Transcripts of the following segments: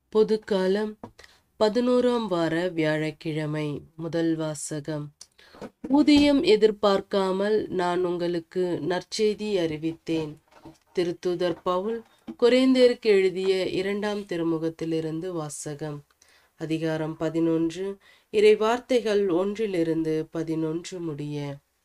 பொதுக்காலம் பதினோராம் வார வியாழக்கிழமை முதல் வாசகம் ஊதியம் எதிர்பார்க்காமல் நான் உங்களுக்கு நற்செய்தி அறிவித்தேன் திருத்தூதர் பவுல் குறைந்தேருக்கு எழுதிய இரண்டாம் திருமுகத்திலிருந்து வாசகம் அதிகாரம் பதினொன்று இறை வார்த்தைகள் ஒன்றிலிருந்து பதினொன்று முடிய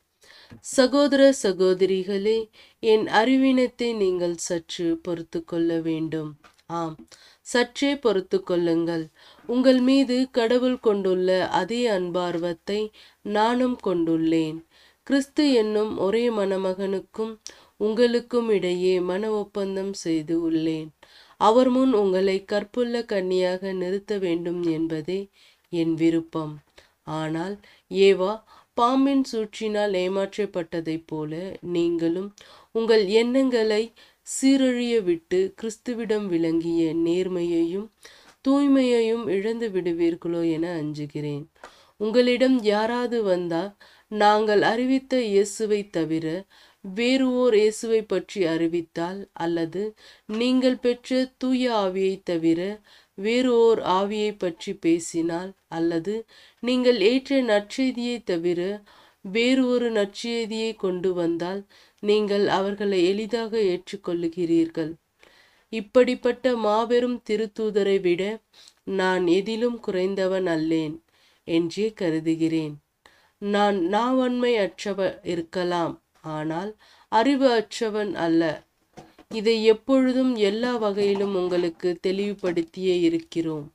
சகோதர சகோதரிகளே என் அறிவினத்தை நீங்கள் சற்று பொறுத்து கொள்ள வேண்டும் ஆம் சற்றே பொறுத்து கொள்ளுங்கள் உங்கள் மீது கடவுள் கொண்டுள்ள அதே அன்பார்வத்தை நானும் கொண்டுள்ளேன் கிறிஸ்து என்னும் ஒரே மணமகனுக்கும் உங்களுக்கும் இடையே மன ஒப்பந்தம் செய்து உள்ளேன் அவர் முன் உங்களை கற்புள்ள கன்னியாக நிறுத்த வேண்டும் என்பதே என் விருப்பம் ஆனால் ஏவா பாம்பின் சூழ்ச்சினால் ஏமாற்றப்பட்டதைப் போல நீங்களும் உங்கள் எண்ணங்களை சீரழிய விட்டு கிறிஸ்துவிடம் விளங்கிய நேர்மையையும் தூய்மையையும் இழந்து விடுவீர்களோ என அஞ்சுகிறேன் உங்களிடம் யாராவது வந்தால் நாங்கள் அறிவித்த இயேசுவை தவிர வேறு ஓர் இயேசுவை பற்றி அறிவித்தால் அல்லது நீங்கள் பெற்ற தூய ஆவியை தவிர வேறு ஓர் ஆவியை பற்றி பேசினால் அல்லது நீங்கள் ஏற்ற நற்செய்தியை தவிர வேறு ஒரு நற்செய்தியை கொண்டு வந்தால் நீங்கள் அவர்களை எளிதாக ஏற்றுக்கொள்ளுகிறீர்கள் இப்படிப்பட்ட மாபெரும் திருத்தூதரை விட நான் எதிலும் குறைந்தவன் அல்லேன் என்றே கருதுகிறேன் நான் நாவன்மை அற்றவ இருக்கலாம் ஆனால் அறிவு அற்றவன் அல்ல இதை எப்பொழுதும் எல்லா வகையிலும் உங்களுக்கு தெளிவுபடுத்தியே இருக்கிறோம்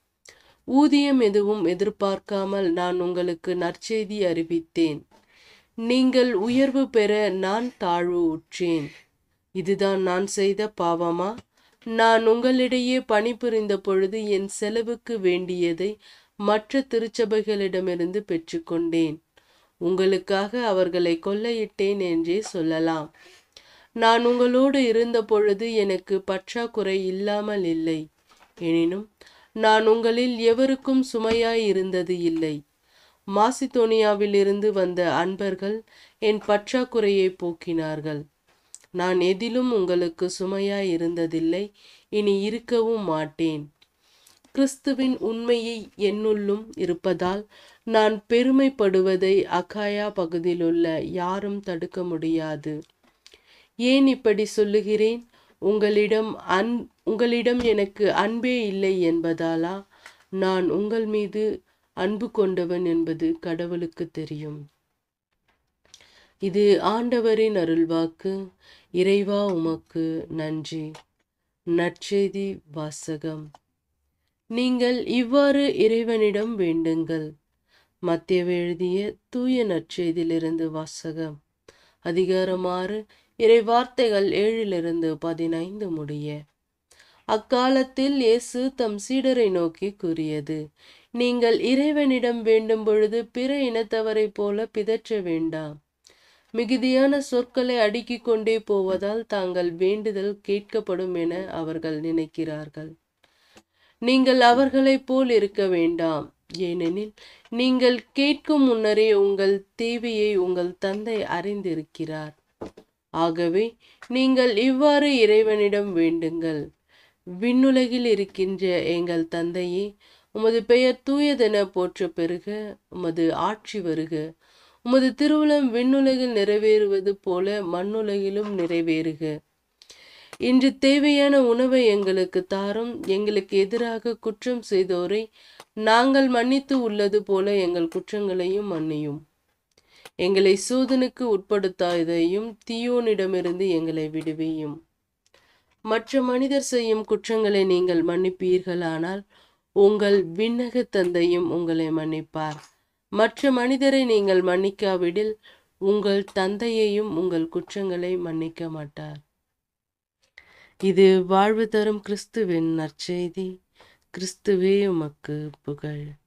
ஊதியம் எதுவும் எதிர்பார்க்காமல் நான் உங்களுக்கு நற்செய்தி அறிவித்தேன் நீங்கள் உயர்வு பெற நான் தாழ்வு உற்றேன் இதுதான் நான் செய்த பாவமா நான் உங்களிடையே பணிபுரிந்த பொழுது என் செலவுக்கு வேண்டியதை மற்ற திருச்சபைகளிடமிருந்து பெற்றுக்கொண்டேன் உங்களுக்காக அவர்களை கொள்ளையிட்டேன் என்றே சொல்லலாம் நான் உங்களோடு இருந்த பொழுது எனக்கு பற்றாக்குறை இல்லாமல் இல்லை எனினும் நான் உங்களில் எவருக்கும் சுமையாய் இருந்தது இல்லை மாசிதோனியாவில் இருந்து வந்த அன்பர்கள் என் பற்றாக்குறையை போக்கினார்கள் நான் எதிலும் உங்களுக்கு சுமையாய் இருந்ததில்லை இனி இருக்கவும் மாட்டேன் கிறிஸ்துவின் உண்மையை என்னுள்ளும் இருப்பதால் நான் பெருமைப்படுவதை அகாயா பகுதியிலுள்ள யாரும் தடுக்க முடியாது ஏன் இப்படி சொல்லுகிறேன் உங்களிடம் அன் உங்களிடம் எனக்கு அன்பே இல்லை என்பதாலா நான் உங்கள் மீது அன்பு கொண்டவன் என்பது கடவுளுக்கு தெரியும் இது ஆண்டவரின் அருள்வாக்கு இறைவா உமக்கு நன்றி நற்செய்தி வாசகம் நீங்கள் இவ்வாறு இறைவனிடம் வேண்டுங்கள் மத்திய எழுதிய தூய நற்செய்தியிலிருந்து வாசகம் அதிகாரம் ஆறு இறை வார்த்தைகள் ஏழிலிருந்து பதினைந்து முடிய அக்காலத்தில் இயேசு தம் சீடரை நோக்கி கூறியது நீங்கள் இறைவனிடம் வேண்டும் பொழுது பிற இனத்தவரைப் போல பிதற்ற வேண்டாம் மிகுதியான சொற்களை அடுக்கிக் கொண்டே போவதால் தாங்கள் வேண்டுதல் கேட்கப்படும் என அவர்கள் நினைக்கிறார்கள் நீங்கள் அவர்களைப் போல் இருக்க வேண்டாம் ஏனெனில் நீங்கள் கேட்கும் முன்னரே உங்கள் தேவையை உங்கள் தந்தை அறிந்திருக்கிறார் ஆகவே நீங்கள் இவ்வாறு இறைவனிடம் வேண்டுங்கள் விண்ணுலகில் இருக்கின்ற எங்கள் தந்தையே உமது பெயர் தூயதென போற்ற பெருக உமது ஆட்சி வருக உமது திருவுளம் விண்ணுலகில் நிறைவேறுவது போல மண்ணுலகிலும் நிறைவேறுக இன்று தேவையான உணவை எங்களுக்கு தாரும் எங்களுக்கு எதிராக குற்றம் செய்தோரை நாங்கள் மன்னித்து உள்ளது போல எங்கள் குற்றங்களையும் மன்னியும் எங்களை சோதனுக்கு உட்படுத்தாததையும் தீயோனிடமிருந்து எங்களை விடுவியும் மற்ற மனிதர் செய்யும் குற்றங்களை நீங்கள் மன்னிப்பீர்களானால் உங்கள் விண்ணக தந்தையும் உங்களை மன்னிப்பார் மற்ற மனிதரை நீங்கள் மன்னிக்காவிடில் உங்கள் தந்தையையும் உங்கள் குற்றங்களை மன்னிக்க மாட்டார் இது வாழ்வு தரும் கிறிஸ்துவின் நற்செய்தி கிறிஸ்துவே உமக்கு புகழ்